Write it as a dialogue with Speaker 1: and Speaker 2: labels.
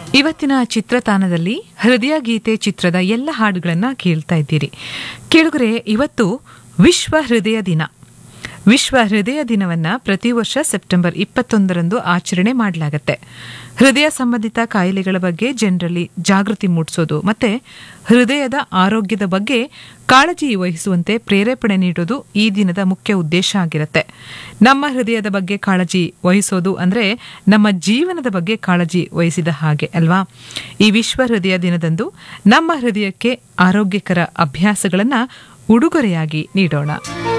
Speaker 1: ಇವತ್ತಿನ ಚಿತ್ರತಾಣದಲ್ಲಿ ಹೃದಯ ಗೀತೆ ಚಿತ್ರದ ಎಲ್ಲ ಹಾಡುಗಳನ್ನ ಕೇಳ್ತಾ ಇದ್ದೀರಿ ಕೇಳುಗರೆ ಇವತ್ತು ವಿಶ್ವ ಹೃದಯ ದಿನ ವಿಶ್ವ ಹೃದಯ ದಿನವನ್ನ ಪ್ರತಿ ವರ್ಷ ಸೆಪ್ಟೆಂಬರ್ ಇಪ್ಪತ್ತೊಂದರಂದು ಆಚರಣೆ ಮಾಡಲಾಗುತ್ತೆ ಹೃದಯ ಸಂಬಂಧಿತ ಕಾಯಿಲೆಗಳ ಬಗ್ಗೆ ಜನರಲ್ಲಿ ಜಾಗೃತಿ ಮೂಡಿಸೋದು ಮತ್ತೆ ಹೃದಯದ ಆರೋಗ್ಯದ ಬಗ್ಗೆ ಕಾಳಜಿ ವಹಿಸುವಂತೆ ಪ್ರೇರೇಪಣೆ ನೀಡೋದು ಈ ದಿನದ ಮುಖ್ಯ ಉದ್ದೇಶ ಆಗಿರುತ್ತೆ ನಮ್ಮ ಹೃದಯದ ಬಗ್ಗೆ ಕಾಳಜಿ ವಹಿಸೋದು ಅಂದ್ರೆ ನಮ್ಮ ಜೀವನದ ಬಗ್ಗೆ ಕಾಳಜಿ ವಹಿಸಿದ ಹಾಗೆ ಅಲ್ವಾ ಈ ವಿಶ್ವ ಹೃದಯ ದಿನದಂದು ನಮ್ಮ ಹೃದಯಕ್ಕೆ ಆರೋಗ್ಯಕರ ಅಭ್ಯಾಸಗಳನ್ನ ಉಡುಗೊರೆಯಾಗಿ ನೀಡೋಣ